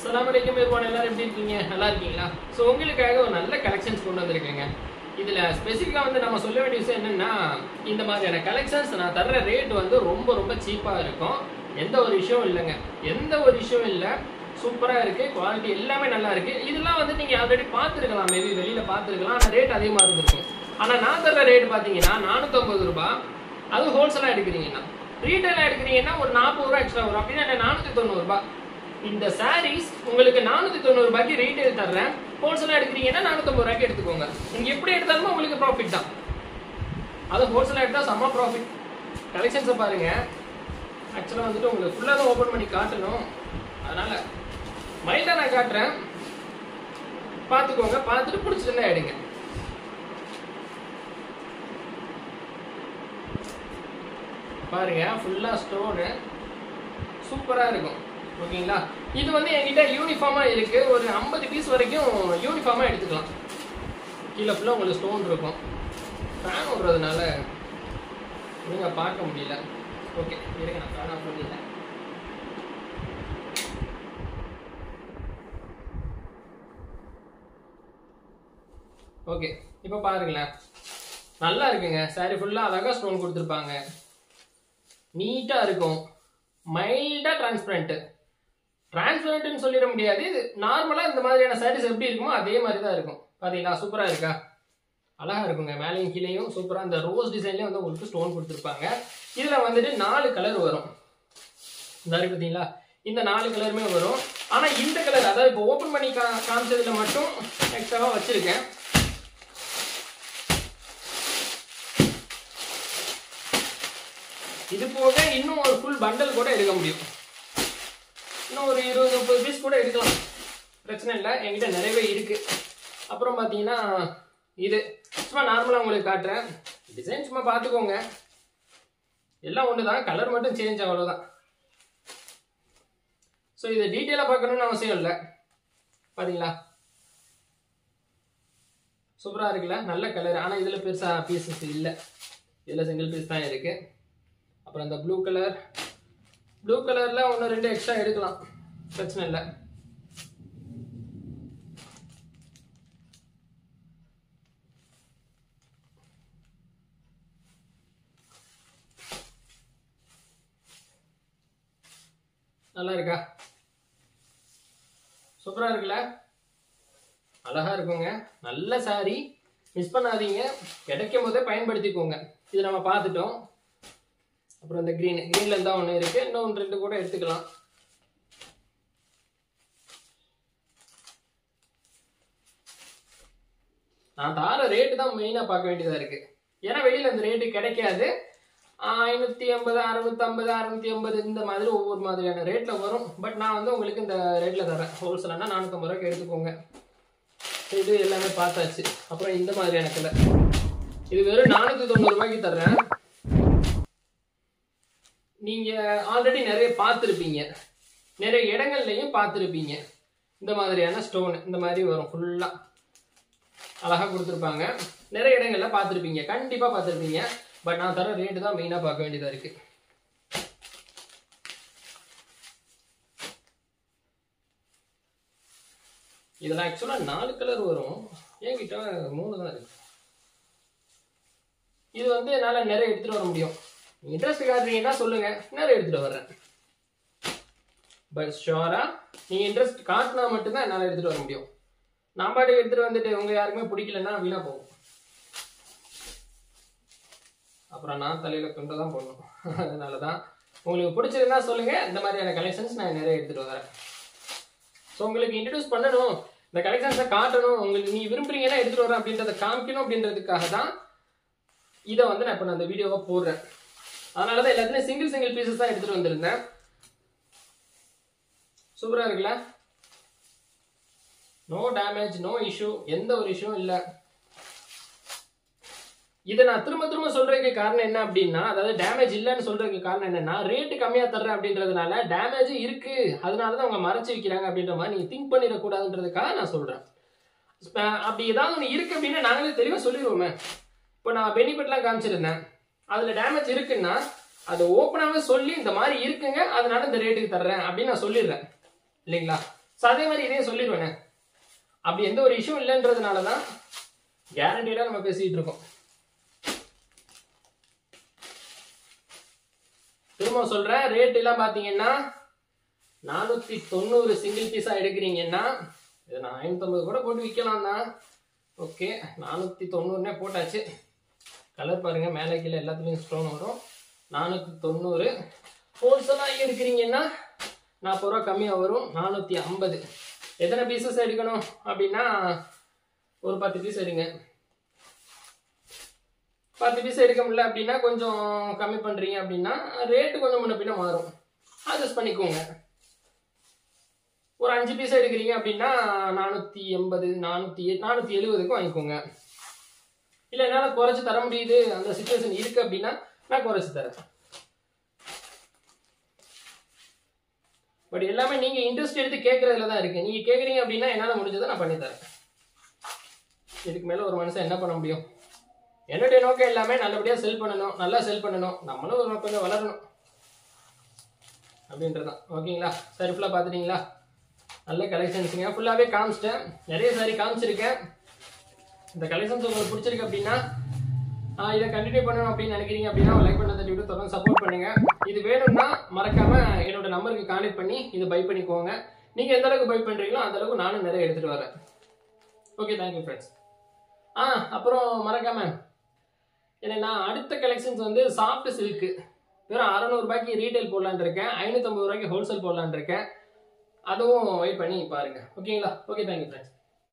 அஸ்ஸலாமு அலைக்கும் எவ்வான் எல்லாரும் எப்படி இருக்கீங்க நல்லா இருக்கீங்களா ஸோ உங்களுக்காக ஒரு நல்ல கலெக்ஷன்ஸ் கொண்டு வந்திருக்கேங்க இதில் ஸ்பெசிஃபிக்காக வந்து நம்ம சொல்ல வேண்டிய விஷயம் என்னன்னா இந்த மாதிரியான கலெக்ஷன்ஸ் நான் தர்ற ரேட் வந்து ரொம்ப ரொம்ப சீப்பாக இருக்கும் எந்த ஒரு விஷயம் இல்லைங்க எந்த ஒரு விஷயம் இல்லை சூப்பராக இருக்குது குவாலிட்டி எல்லாமே நல்லா இருக்குது இதெல்லாம் வந்து நீங்கள் ஆல்ரெடி பார்த்துருக்கலாம் மேபி வெளியில் பார்த்துருக்கலாம் ஆனால் ரேட் அதிகமாக இருந்திருக்கும் ஆனால் நான் தர்ற ரேட் பார்த்தீங்கன்னா நானூற்றம்பது ரூபாய் அது ஹோல்சேலாக எடுக்கிறீங்கன்னா ரீட்டைலாக எடுக்கிறீங்கன்னா ஒரு நாற்பது ரூபா எக்ஸ்ட்ரா வரும் அப்படின்னா நானூற்றி தொண்ணூறுபா இந்த சாரீஸ் உங்களுக்கு நானூற்றி தொண்ணூறு ரூபாய்க்கு ரீட்டைல் தர்றேன் ஹோல்சேலாக எடுக்கிறீங்கன்னா நானூற்றம்பது ரூபாய்க்கு எடுத்துக்கோங்க நீங்கள் எப்படி எடுத்தாலுமே உங்களுக்கு ப்ராஃபிட் தான் அது ஹோல்சேலாக எடுத்தால் செம்ம ப்ராஃபிட் கலெக்ஷன்ஸை பாருங்க ஆக்சுவலாக வந்துட்டு உங்களுக்கு ஃபுல்லாக தான் ஓப்பன் பண்ணி காட்டணும் அதனால் மைல்டாக நான் காட்டுறேன் பார்த்துக்கோங்க பார்த்துட்டு பிடிச்சிருந்தா எடுங்க பாருங்க ஃபுல்லாக ஸ்டோனு சூப்பராக இருக்கும் ஓகேங்களா இது வந்து என்கிட்ட யூனிஃபார்மாக இருக்கு ஒரு ஐம்பது பீஸ் வரைக்கும் யூனிஃபார்மாக எடுத்துக்கலாம் கீழே ஃபுல்லாக உங்களுக்கு ஸ்டோன் இருக்கும் ஃபேன் விடுறதுனால நீங்க பார்க்க முடியல ஓகே இருங்க நான் ஃபேன் ஆஃப் பண்ணிட்டேன் ஓகே இப்போ பாருங்களேன் நல்லா இருக்குங்க சாரி ஃபுல்லாக அழகாக ஸ்டோன் கொடுத்துருப்பாங்க நீட்டாக இருக்கும் மைல்டாக டிரான்ஸ்பரண்ட்டு டிரான்ஸ்பரண்ட்னு சொல்லிட முடியாது இது நார்மலாக இந்த மாதிரியான சாரீஸ் எப்படி இருக்குமோ அதே மாதிரி தான் இருக்கும் பார்த்தீங்களா சூப்பராக இருக்கா அழகாக இருக்குங்க மேலேயும் கீழேயும் சூப்பராக இந்த ரோஸ் டிசைன்லேயே வந்து உங்களுக்கு ஸ்டோன் கொடுத்துருப்பாங்க இதில் வந்துட்டு நாலு கலர் வரும் இந்த இருக்கு பார்த்தீங்களா இந்த நாலு கலருமே வரும் ஆனால் இந்த கலர் அதாவது இப்போ ஓப்பன் பண்ணி கா காமிச்சதுல மட்டும் எக்ஸ்ட்ராவாக வச்சுருக்கேன் இது போக இன்னும் ஒரு ஃபுல் பண்டல் கூட எடுக்க முடியும் இன்னும் ஒரு இருபது முப்பது பீஸ் கூட எடுக்கலாம் பிரச்சனை இல்லை என்கிட்ட நிறையவே இருக்கு அப்புறம் பார்த்தீங்கன்னா இது சும்மா நார்மலாக உங்களுக்கு காட்டுறேன் டிசைன் சும்மா பார்த்துக்கோங்க எல்லாம் ஒன்று தான் கலர் மட்டும் சேஞ்ச் அவ்வளோதான் ஸோ இதை டீட்டெயிலாக பார்க்கணும்னு அவசியம் இல்லை பார்த்தீங்களா சூப்பராக இருக்குல்ல நல்ல கலர் ஆனால் இதில் பெருசாக பீசஸ் இல்லை இதில் சிங்கிள் பீஸ் தான் இருக்குது அப்புறம் இந்த ப்ளூ கலர் ப்ளூ கலரில் ஒன்று ரெண்டு எக்ஸ்ட்ரா எடுக்கலாம் பிரச்சனை இல்லை நல்லா இருக்கா சூப்பராக இருக்குல்ல அழகா இருக்குங்க நல்ல சாரி மிஸ் பண்ணாதீங்க கிடைக்கும் போதே பயன்படுத்திக்கோங்க இது நம்ம பார்த்துட்டோம் அப்புறம் இந்த க்ரீன் க்ரீன்ல இருந்தா ஒன்று இருக்கு இன்னும் ஒன்று ரெண்டு கூட எடுத்துக்கலாம் நான் தார ரேட்டு தான் மெயினாக பார்க்க வேண்டியதாக இருக்கு ஏன்னா வெளியில் அந்த ரேட்டு கிடைக்காது ஐநூற்றி ஐம்பது அறுநூத்தம்பது அறுநூத்தி ஐம்பது இந்த மாதிரி ஒவ்வொரு மாதிரியான ரேட்டில் வரும் பட் நான் வந்து உங்களுக்கு இந்த ரேட்டில் தரேன் ஹோல்சேலானா நானூற்றம்பது ரூபாய்க்கு எடுத்துக்கோங்க இது எல்லாமே பார்த்தாச்சு அப்புறம் இந்த மாதிரியான கலர் இது வெறும் நானூற்றி தொண்ணூறு ரூபாய்க்கு தர்றேன் நீங்க ஆல்ரெடி நிறைய பார்த்துருப்பீங்க நிறைய இடங்கள்லையும் பார்த்துருப்பீங்க இந்த மாதிரியான ஸ்டோன் இந்த மாதிரி வரும் ஃபுல்லா அழகா கொடுத்துருப்பாங்க நிறைய இடங்கள்ல பார்த்துருப்பீங்க கண்டிப்பா பார்த்துருப்பீங்க பட் நான் தர ரேட்டு தான் மெயினா பார்க்க வேண்டியதா இருக்கு இதெல்லாம் ஆக்சுவலா நாலு கலர் வரும் என்கிட்ட மூணு தான் இருக்கு இது வந்து என்னால் நிறைய எடுத்துட்டு வர முடியும் இன்ட்ரெஸ்ட் காட்டுறீங்கன்னா சொல்லுங்க நிறைய எடுத்துட்டு வர்றேன் பட் ஷோரா நீங்க இன்ட்ரெஸ்ட் காட்டினா மட்டும்தான் என்னால் எடுத்துட்டு வர முடியும் நான் பாட்டுக்கு எடுத்துட்டு வந்துட்டு உங்க யாருக்குமே பிடிக்கலன்னா வீணா போகும் அப்புறம் நான் தலையில துண்டை தான் போடணும் அதனால தான் உங்களுக்கு பிடிச்சிருந்தா சொல்லுங்க இந்த மாதிரியான கலெக்ஷன்ஸ் நான் நிறைய எடுத்துட்டு வரேன் ஸோ உங்களுக்கு இன்ட்ரடியூஸ் பண்ணணும் இந்த கலெக்ஷன்ஸை காட்டணும் உங்களுக்கு நீ விரும்புறீங்கன்னா எடுத்துட்டு வரேன் அப்படின்றத காமிக்கணும் அப்படின்றதுக்காக தான் இதை வந்து நான் இப்போ நான் இந்த வீடியோவை போடுறேன் அதனால தான் எல்லாத்துலேயும் சிங்கிள் சிங்கிள் பீசஸ் தான் எடுத்துட்டு வந்திருந்தேன் சூப்பராக இருக்குல்ல நோ டேமேஜ் நோ இஷ்யூ எந்த ஒரு இஷ்யூவும் இல்லை இதை நான் திரும்ப திரும்ப சொல்றதுக்கு காரணம் என்ன அப்படின்னா அதாவது டேமேஜ் இல்லைன்னு சொல்றதுக்கு காரணம் என்னன்னா ரேட்டு கம்மியா தர்றேன் அப்படின்றதுனால டேமேஜ் இருக்கு அதனால தான் அவங்க மறைச்சு வைக்கிறாங்க அப்படின்ற மாதிரி நீங்க திங்க் பண்ணிடக்கூடாதுன்றதுக்காக நான் சொல்றேன் ஸ்ப- அப்படி ஏதாவது ஒன்று இருக்கு அப்படின்னா நாங்களே தெளிவாக சொல்லிடுவோமே இப்போ நான் பெனிஃபிட்லாம் காமிச்சிருந்தேன் அதில் டேமேஜ் இருக்குன்னா அதை ஓப்பனாகவே சொல்லி இந்த மாதிரி இருக்குங்க அதனால இந்த ரேட்டுக்கு தர்றேன் அப்படின்னு நான் சொல்லிடுறேன் இல்லைங்களா ஸோ அதே மாதிரி இதையும் சொல்லிடுவேங்க அப்படி எந்த ஒரு இஷ்யூ இல்லைன்றதுனால தான் கேரண்டீடாக நம்ம பேசிகிட்டு இருக்கோம் திரும்ப சொல்கிறேன் ரேட் எல்லாம் பார்த்தீங்கன்னா நானூற்றி தொண்ணூறு சிங்கிள் பீஸாக எடுக்கிறீங்கன்னா இது நான் ஐநூற்றம்பது கூட போட்டு விற்கலாம் தான் ஓகே நானூற்றி தொண்ணூறுனே போட்டாச்சு கலர் பாருங்கள் மேலே கீழே எல்லாத்துலேயும் ஸ்டோன் வரும் நானூற்றி தொண்ணூறு ஹோல்சேலாக எடுக்கிறீங்கன்னா நாற்பது ரூபா கம்மியாக வரும் நானூற்றி ஐம்பது எத்தனை பீசஸ் எடுக்கணும் அப்படின்னா ஒரு பத்து பீஸ் எடுங்க பத்து பீஸ் எடுக்க முடியல அப்படின்னா கொஞ்சம் கம்மி பண்ணுறீங்க அப்படின்னா ரேட்டு கொஞ்சம் முன்ன பின்ன மாறும் அட்ஜஸ்ட் பண்ணிக்கோங்க ஒரு அஞ்சு பீஸ் எடுக்கிறீங்க அப்படின்னா நானூற்றி எண்பது நானூற்றி நானூற்றி எழுபதுக்கு வாங்கிக்கோங்க இல்லை என்னால் குறைச்சி தர முடியுது அந்த சுச்சுவேஷன் இருக்கு அப்படின்னா நான் குறைச்சி தரேன் பட் எல்லாமே நீங்கள் இன்ட்ரெஸ்ட் எடுத்து கேட்குறதுல தான் இருக்கு நீங்கள் கேட்குறீங்க அப்படின்னா என்னால் முடிஞ்சதை நான் பண்ணி தரேன் இதுக்கு மேலே ஒரு மனுஷன் என்ன பண்ண முடியும் என்னுடைய நோக்கம் எல்லாமே நல்லபடியாக செல் பண்ணணும் நல்லா செல் பண்ணணும் நம்மளும் ஒரு கொஞ்சம் வளரணும் அப்படின்றதான் ஓகேங்களா சரி ஃபுல்லாக பார்த்துட்டீங்களா நல்ல கலெக்ஷன்ஸுங்க ஃபுல்லாகவே காமிச்சிட்டேன் நிறைய சாரி காமிச்சிருக்கேன் இந்த கலெக்ஷன்ஸ் உங்களுக்கு பிடிச்சிருக்கு அப்படின்னா ஆஹ் இதை கண்டினியூ பண்ணணும் அப்படின்னு நினைக்கிறீங்க அப்படின்னா லைக் பண்ண தட்டி விட்டு தொடர்ந்து சப்போர்ட் பண்ணுங்க இது வேணும்னா மறக்காம என்னோட நம்பருக்கு கான்டெக்ட் பண்ணி இதை பை பண்ணிக்கோங்க நீங்க எந்த அளவுக்கு பை பண்றீங்களோ அந்த அளவுக்கு நானும் நிறைய எடுத்துட்டு வரேன் ஓகே தேங்க்யூ ஃப்ரெண்ட்ஸ் ஆ அப்புறம் மறக்காம என்னன்னா அடுத்த கலெக்ஷன்ஸ் வந்து சாஃப்ட் சில்க்கு வெறும் அறநூறுபாய்க்கு ரீட்டைல் போடலான்னு இருக்கேன் ஐநூற்றம்பது ரூபாய்க்கு ஹோல்சேல் போடலான்னு இருக்கேன் அதுவும் வெயிட் பண்ணி பாருங்க ஓகேங்களா ஓகே தேங்க்யூ ஃப்ரெண்ட்ஸ்